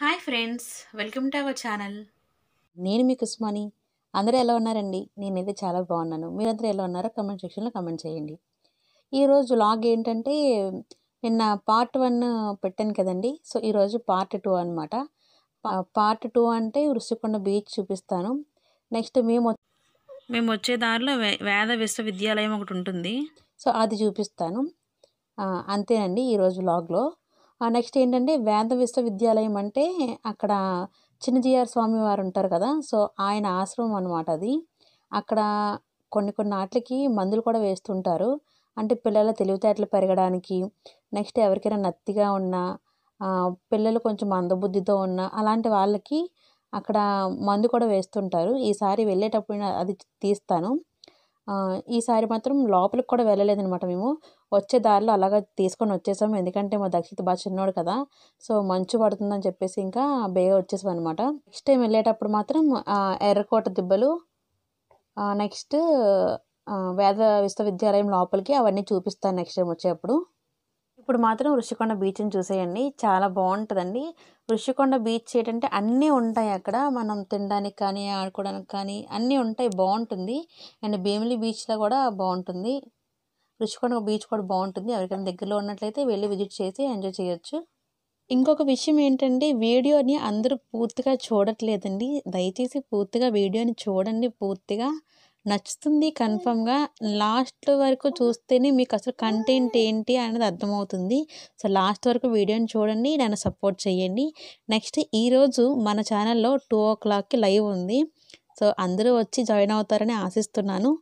Hi friends welcome to our channel నేను మీ కుస్మాని అందరూ ఎలా ఉన్నారండి నేనైతే చాలా బాగున్నాను మీరందరూ ఎలా ఉన్నారో కమెంట్ సెక్షన్లో కమెంట్ చేయండి ఈరోజు లాగ్ ఏంటంటే నిన్న పార్ట్ వన్ పెట్టాను కదండి సో ఈరోజు పార్ట్ టూ అనమాట పార్ట్ టూ అంటే ఋషికొండ బీచ్ చూపిస్తాను నెక్స్ట్ మేము మేము వచ్చే దారిలో వే- వేద విశ్వవిద్యాలయం ఒకటి ఉంటుంది సో అది చూపిస్తాను ఆ, అంతేనండి ఈరోజు వ్లాగ్లో నెక్స్ట్ ఏంటంటే వేద విశ్వవిద్యాలయం అంటే అక్కడ చిన్నజీఆర్ స్వామి వారు ఉంటారు కదా సో ఆయన ఆశ్రమం అనమాట అది అక్కడ కొన్ని కొన్ని ఆటలకి మందులు కూడా వేస్తుంటారు అంటే పిల్లల తెలివితేటలు పెరగడానికి నెక్స్ట్ ఎవరికైనా నత్తిగా ఉన్నా ఆ, పిల్లలు కొంచెం మందబుద్ధితో ఉన్న అలాంటి వాళ్ళకి అక్కడ మందు కూడా వేస్తుంటారు ఈసారి వెళ్ళేటప్పుడు నేను అది తీస్తాను ఆ, ఈసారి మాత్రం లోపలికి కూడా వెళ్ళలేదనమాట మేము వచ్చే దారిలో అలాగా తీసుకొని వచ్చేసాం ఎందుకంటే మా దక్షిత బాగా చిన్నోడు కదా సో మంచు పడుతుందని చెప్పేసి ఇంకా బేగా వచ్చేసాం అనమాట నెక్స్ట్ టైం వెళ్ళేటప్పుడు మాత్రం ఆ, ఎర్రకోట దిబ్బలు నెక్స్ట్ వేద విశ్వవిద్యాలయం లోపలికి అవన్నీ చూపిస్తాను నెక్స్ట్ టైం వచ్చేటప్పుడు ఇప్పుడు మాత్రం ఋషికొండ బీచ్ని చూసేయండి చాలా బాగుంటుందండి ఋషికొండ బీచ్ ఏంటంటే అన్నీ ఉంటాయి అక్కడ మనం తినడానికి కానీ ఆడుకోవడానికి కానీ అన్నీ ఉంటాయి బాగుంటుంది అండ్ భీమిలి బీచ్లో కూడా బాగుంటుంది ఋషికొండ బీచ్ కూడా బాగుంటుంది ఎవరికైనా దగ్గరలో ఉన్నట్లయితే వెళ్ళి విజిట్ చేసి ఎంజాయ్ చేయొచ్చు ఇంకొక విషయం ఏంటంటే వీడియోని అందరూ పూర్తిగా చూడట్లేదండి దయచేసి పూర్తిగా వీడియోని చూడండి పూర్తిగా నచ్చుతుంది కన్ఫర్మ్గా లాస్ట్ వరకు చూస్తేనే మీకు అసలు కంటెంట్ ఏంటి అనేది అర్థమవుతుంది సో లాస్ట్ వరకు వీడియోని చూడండి నన్ను సపోర్ట్ చేయండి నెక్స్ట్ ఈరోజు మన ఛానల్లో టూ ఓ క్లాక్కి లైవ్ ఉంది సో అందరూ వచ్చి జాయిన్ అవుతారని ఆశిస్తున్నాను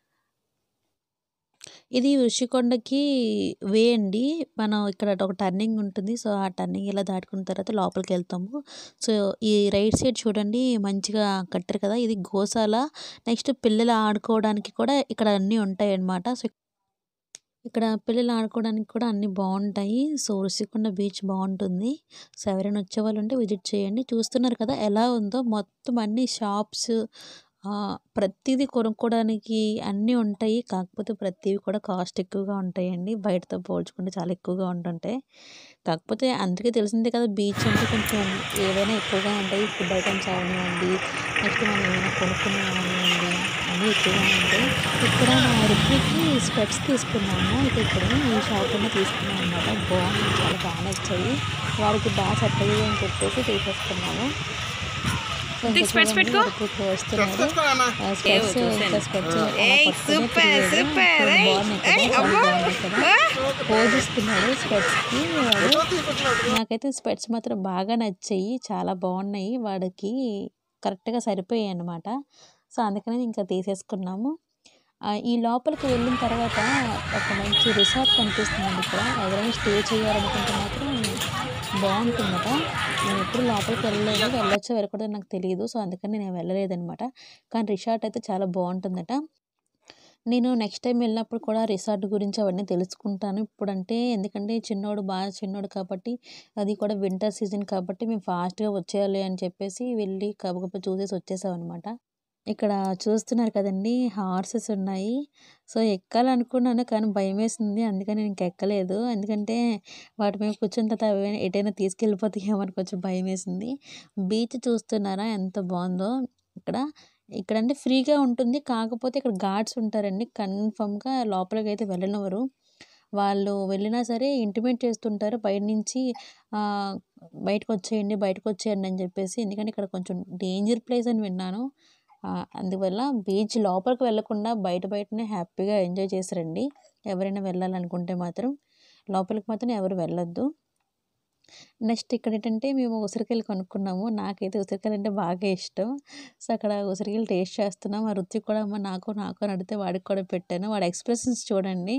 ఇది ఋషికొండకి వే అండి మనం ఇక్కడ ఒక టర్నింగ్ ఉంటుంది సో ఆ టర్నింగ్ ఇలా దాటుకున్న తర్వాత లోపలికి వెళ్తాము సో ఈ రైట్ సైడ్ చూడండి మంచిగా కట్టారు కదా ఇది గోశాల నెక్స్ట్ పిల్లలు ఆడుకోవడానికి కూడా ఇక్కడ అన్నీ ఉంటాయి అన్నమాట సో ఇక్కడ పిల్లలు ఆడుకోవడానికి కూడా అన్నీ బాగుంటాయి సో ఋషికొండ బీచ్ బాగుంటుంది సో ఎవరైనా వచ్చే వాళ్ళు ఉంటే విజిట్ చేయండి చూస్తున్నారు కదా ఎలా ఉందో మొత్తం అన్ని షాప్స్ ప్రతిదీ కొనుక్కోవడానికి అన్నీ ఉంటాయి కాకపోతే ప్రతివి కూడా కాస్ట్ ఎక్కువగా ఉంటాయండి బయటతో పోల్చుకుంటే చాలా ఎక్కువగా ఉంటుంటాయి కాకపోతే అందరికీ తెలిసిందే కదా బీచ్ అంటే కొంచెం ఏవైనా ఎక్కువగా ఉంటాయి ఫుడ్ ఐటమ్స్ అవనివ్వండి నెక్స్ట్ మనం ఏమైనా కొనుక్కునే అవనివ్వండి అన్నీ ఎక్కువగా ఉంటాయి ఇక్కడ మా రుక్మికి స్పెట్స్ తీసుకున్నాము అయితే ఇక్కడ ఈ షాప్లోనే తీసుకున్నాం అనమాట బాగుంది చాలా బాగా నచ్చాయి వారికి బాగా సెట్ అయ్యాయి అని చెప్పేసి తీసేసుకున్నాము సో ఇంకా specs చూడండి, పెట్టుకో. రుక్మికి వస్తున్నారు ఆ ఏవో స్పెట్స్ చూశాను. ఇంకా స్పెట్స్ అలా ఏయ్, పట్టుకునే సూపర్, తిరిగాడు. సూపర్, చాలా ఏయ్, బాగున్నాయి కదా, ఏయ్, చాలా అమ్మా. బాగున్నాయి కదా పోజిస్తున్నాడు స్పెట్స్కి వాడు నాకైతే స్పెట్స్ మాత్రం బాగా నచ్చాయి చాలా బాగున్నాయి వాడికి కరెక్ట్గా సరిపోయాయి అన్నమాట సో అందుకని ఇంకా తీసేసుకున్నాము ఆ, ఈ లోపలికి వెళ్ళిన తర్వాత ఒక మంచి రిసార్ట్ కనిపిస్తుందండి ఇక్కడ ఎవరైనా స్టే చేయాలనుకుంటే మాత్రం బాగుంటుందట నేను ఎప్పుడు లోపలికి వెళ్ళలేదు వెళ్ళొచ్చో వెళ్ళకూడదో నాకు తెలియదు సో అందుకని నేను వెళ్ళలేదనమాట కానీ రిసార్ట్ అయితే చాలా బాగుంటుందట నేను నెక్స్ట్ టైం వెళ్ళినప్పుడు కూడా రిసార్ట్ గురించి అవన్నీ తెలుసుకుంటాను ఇప్పుడంటే ఎందుకంటే చిన్నోడు బాగా చిన్నోడు కాబట్టి అది కూడా వింటర్ సీజన్ కాబట్టి మేము ఫాస్ట్గా వచ్చేయాలి అని చెప్పేసి వెళ్ళి కబగబ చూసేసి వచ్చేసాం అనమాట ఇక్కడ చూస్తున్నారు కదండి హార్సెస్ ఉన్నాయి సో ఎక్కాలనుకున్నాను కానీ భయం వేసింది అందుకని నేను ఇంకా ఎక్కలేదు ఎందుకంటే వాటి మీద కూర్చున్న తర్వాత అవి ఎటైనా తీసుకెళ్ళిపోతాయేమో అని కొంచెం భయం వేసింది బీచ్ చూస్తున్నారా ఎంత బాగుందో ఇక్కడ ఇక్కడ అంటే ఫ్రీగా ఉంటుంది కాకపోతే ఇక్కడ గార్డ్స్ ఉంటారండి కన్ఫర్మ్గా లోపలికి అయితే వెళ్ళనివ్వరు వాళ్ళు వెళ్ళినా సరే ఇంటిమేట్ చేస్తుంటారు బయట నుంచి ఆ, బయటకు వచ్చేయండి బయటకు వచ్చేయండి అని చెప్పేసి ఎందుకంటే ఇక్కడ కొంచెం డేంజర్ ప్లేస్ అని విన్నాను ఆ, అందువల్ల బీచ్ లోపలికి వెళ్ళకుండా బయట బయటనే హ్యాపీగా ఎంజాయ్ చేసారండి ఎవరైనా వెళ్ళాలనుకుంటే మాత్రం లోపలికి మాత్రం ఎవరు వెళ్ళొద్దు నెక్స్ట్ ఇక్కడ ఏంటంటే మేము ఉసిరికాయలు కొనుక్కున్నాము నాకైతే ఉసిరికాయలు అంటే బాగా ఇష్టం సో అక్కడ ఉసిరికాయలు టేస్ట్ చేస్తున్నాం ఆ రుచి కూడా అమ్మ నాకు నాకు అని అడిగితే వాడికి కూడా పెట్టాను వాడి ఎక్స్ప్రెషన్స్ చూడండి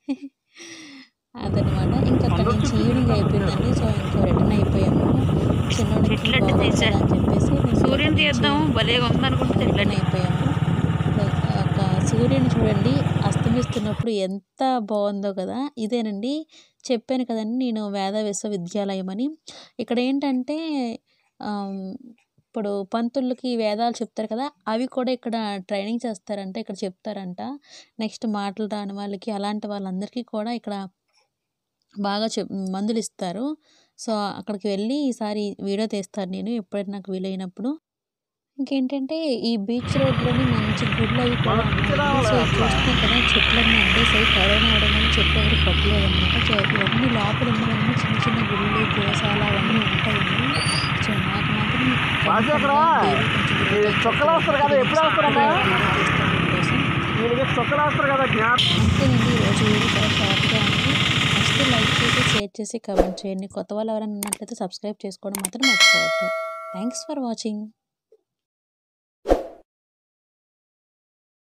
అదనమాట ఇంకా అక్కడ నుంచి ఈవినింగ్ అయిపోయిందండి సో ఇంకా రిటర్న్ అయిపోయాము చిన్నోడికి చెట్లన్నీ బాగోదు తీసా. కదా అని చెప్పేసి మేము సూర్యుని అక్కడి నుంచి తీద్దాం భలే ఉందనుకుంటే రిటర్న్ తెల్లని అయిపోయాము ఒక సూర్యుని చూడండి అస్తమిస్తున్నప్పుడు ఎంత బాగుందో కదా ఇదేనండి చెప్పాను కదండి నేను వేద విశ్వవిద్యాలయం అని ఇక్కడ ఏంటంటే ఆమ్, ఇప్పుడు పంతులకి వేదాలు చెప్తారు కదా అవి కూడా ఇక్కడ ట్రైనింగ్ చేస్తారంట ఇక్కడ చెప్తారంట నెక్స్ట్ మాటలు రాని వాళ్ళకి అలాంటి వాళ్ళందరికీ కూడా ఇక్కడ బాగా చెప్ మందులు ఇస్తారు సో అక్కడికి వెళ్ళి ఈసారి వీడియో తీస్తాను నేను ఎప్పుడైనా నాకు వీలైనప్పుడు ఇంకేంటంటే ఈ బీచ్ రోడ్లోని మంచి గుళ్ళు అవి కూడా ఉన్నాయి సో చూస్తున్నాం కదా చెట్లన్నీ అందేసాయి కరోనా అవడం వల్ల చెట్లు ఎవరు కొట్టలేదు అనమాట సో ఇవన్నీ లోపల ఉన్నవన్నీ చిన్న చిన్న గుళ్ళు గోశాల అవన్నీ ఉంటాయండి సో నాకు మాత్రం రాజశేఖరా, ఈ చొక్కలు వస్తారు కదా, ఎప్పుడు వస్తారమ్మా? వీళ్ళకి చొక్కలు వేస్తారు కదా జ్ఞాపకం అంతేనండి ఈరోజు వీడియో చాలా షార్ట్గా ఉంది ఫస్ట్ లైక్ చేసి షేర్ చేసి కమెంట్ చేయండి కొత్త వాళ్ళు ఎవరైనా ఉన్నట్లయితే సబ్స్క్రైబ్ చేసుకోవడం మాత్రం మర్చిపోవద్దు థ్యాంక్స్ ఫర్ వాచింగ్